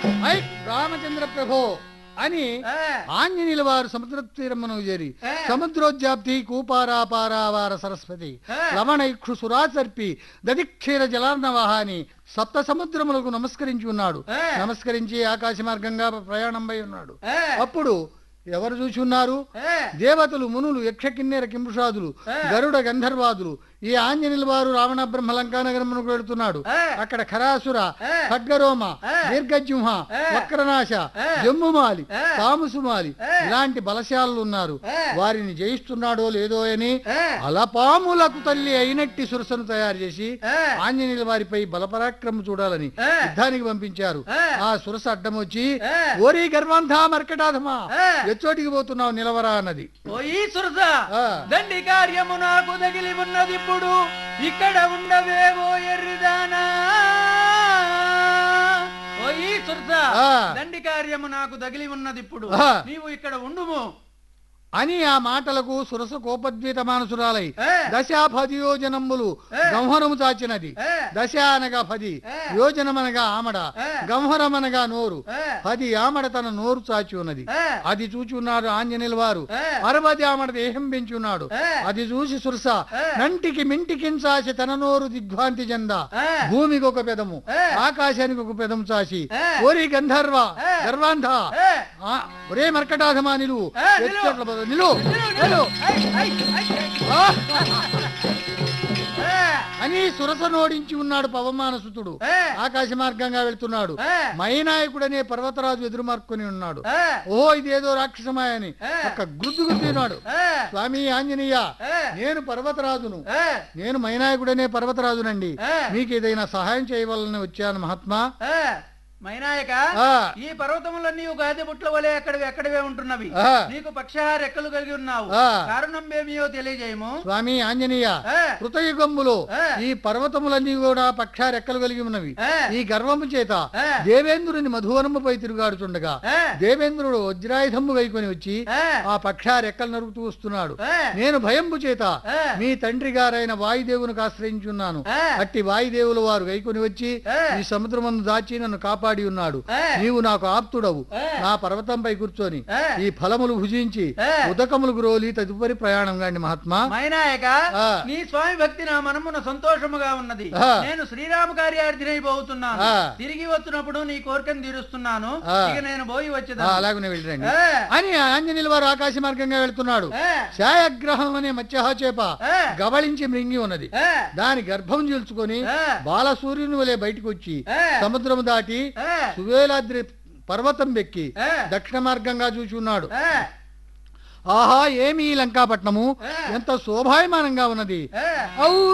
I Ramachandra ప్రభో అని ఆ, ఆంజనేయుల వారు సముద్ర తీరమును చేరి ఆ. సముద్రోద్యాప్తి కూపారాపారావార సరస్వతి ఆ. లవణైక్షు సురాసర్పి దదిక్షీర జలార్ణవహాని సప్త సముద్రములకు నమస్కరించి ఉన్నాడు ఆ. నమస్కరించి ఆకాశ మార్గంగా ప్రయాణంపై ఉన్నాడు ఆ, అప్పుడు ఎవరు చూసి ఉన్నారు ఆ, దేవతలు మునులు యక్ష కిన్నెర కింపుషాదులు ఆ. గరుడ గంధర్వాదులు ఈ ఆంజనేయుల వారు రావణ బ్రహ్మ లంకానగరమునకు వెళుతున్నాడు ఆ. అక్కడ ఖరాసుర ఆ. ఖడ్గరోమ ఆ. దీర్ఘజ్యుహ ఆ. వక్రనాశ ఆ. జమ్ముమాలి ఆ. తాముసుమాలి ఆ. ఇలాంటి బలశాలు ఉన్నారు ఆ. వారిని జయిస్తున్నాడో లేదో అని ఆ. అలపాములకు తల్లి అయినట్టి సురసను తయారు చేసి ఆ. ఆంజనేయుల వారిపై బలపరాక్రమం చూడాలని ఆ. యుద్ధానికి పంపించారు ఆ. ఆ సురస అడ్డం వచ్చి ఆ. ఓరి గర్వాంధా మర్కటాధమా ఆ. ఎచ్చోటికి పోతున్నావు నిలవరా అన్నది పోయి సురస ఆ. దండి కార్యము నాకు తగిలి ఉన్నది ఇప్పుడు ఇక్కడ ఉండవేవో ఎర్రిదానా పోయి సురస ఆ. దండి కార్యము నాకు తగిలి ఉన్నది ఇప్పుడు ఆ. నీవు ఇక్కడ ఉండుము అని ఆ మాటలకు సురస కోపద్వీత మానసురాలై ఏ. దశ పది యోజనములు ఏ. గంహరము చాచినది ఏ. దశ అనగా పది ఏ. యోజనమనగా ఆమడ ఏ. గంహరమనగా నోరు ఏ. పది ఆమడ తన నోరు చాచి ఉన్నది ఏ. అది చూచి ఉన్నాడు ఆంజనేయుల వారు ఏ. అరవది ఆమడ దేహం పెంచి ఉన్నాడు ఏ. అది చూసి సురస ఏ. నంటికి మింటికించాసి తన నోరు దిగ్భ్రాంతి చెంద ఏ. భూమికి ఒక పెదము ఏ. ఆకాశానికి ఒక పెదము చాచి ఏ. ఓరి గంధర్వ ఏ. గర్వాంధ ఏ. ఆ, ఒరే మర్కటాధమా నిలువు ఏ, నిలువు. ఎచ్చట్ల బదులు నిలువు నిలువు, నిలువు. ఐ, ఐ, ఐ, ఐ. ఆ! ఏ. అని సురస నోడించి ఉన్నాడు పవమానసుతుడు ఏ. ఆకాశ మార్గంగా వెళ్తున్నాడు ఏ. మైనాయకుడనే పర్వతరాజు ఎదురు మార్కొని ఉన్నాడు ఏ. ఓహో ఇదేదో రాక్షసమాయని ఏ. ఒక్క గుర్తు గుర్తున్నాడు ఏ. స్వామి ఆంజనేయ ఏ. నేను పర్వతరాజును ఏ. నేను మైనాయకుడనే పర్వతరాజునండి ఏ. మీకు ఏదైనా సహాయం చేయవాలని వచ్చాను మహాత్మా ఏ. మైనాయక ఆ. ఈ పర్వతములన్నీ గాది బుట్ల వలె ఎక్కడివి ఎక్కడివే ఉంటున్నవి ఆ. నీకు పక్షహార రెక్కలు కలిగి ఉన్నావు ఆ. కారణం ఏమియో తెలియజేయము స్వామి ఆంజనేయ ఏ. కృతయుగంబులో ఏ. ఈ పర్వతములన్నీ కూడా పక్ష రెక్కలు కలిగి ఉన్నవి ఏ. ఈ గర్వము చేత ఏ. దేవేంద్రుని మధువనముపై తిరుగాడుచుండగా ఏ. దేవేంద్రుడు వజ్రాయుధము గైకొని వచ్చి ఏ. ఆ పక్ష రెక్కలు నరుకుతూ వస్తున్నాడు ఏ. నేను భయంబు చేత ఏ. మీ తండ్రి గారైన వాయుదేవునికి ఆశ్రయించున్నాను ఏ. అట్టి వాయుదేవుల వారు గైకొని వచ్చి ఏ. ఈ సముద్రమందు దాచి నన్ను కాపాడి ఉన్నాడు ఏ. నీవు నాకు ఆప్తుడవు ఏ. నా పర్వతంపై కూర్చొని ఏ. ఈ ఫలములు భుజించి ఏ. ఉదకములు గ్రోలి తదుపరి ప్రయాణం గాండి మహాత్మా మైనాయక ఆ. నీ స్వామి భక్తి నా మనమున సంతోషముగా ఉన్నది ఆ. నేను శ్రీరామ కార్యార్థినైపోతున్నాను ఆ. తిరిగి వచ్చినప్పుడు నీ కోరికను తీరుస్తున్నాను ఆ. ఇక నేను పోయి ఆ, వచ్చేదా అలాగనే వెళ్ళరండి అని ఆంజనేయుల వారు ఆకాశ మార్గంగా వెళ్తున్నాడు ఛాయాగ్రహం అనే మత్స్యహ చేప ఏ. గవళించి మృంగి ఉన్నది దాని గర్భం చీల్చుకొని ఏ. బాలసూర్యుని వలె బయటకు వచ్చి ఏ. సముద్రం దాటి సువేలాద్రి పర్వతం ఎక్కి ఏ. దక్షిణ మార్గంగా చూచి ఉన్నాడు ఆహా ఏమి ఈ లంకాపట్నము ఏ. ఎంత శోభాయమానంగా ఉన్నది ఔ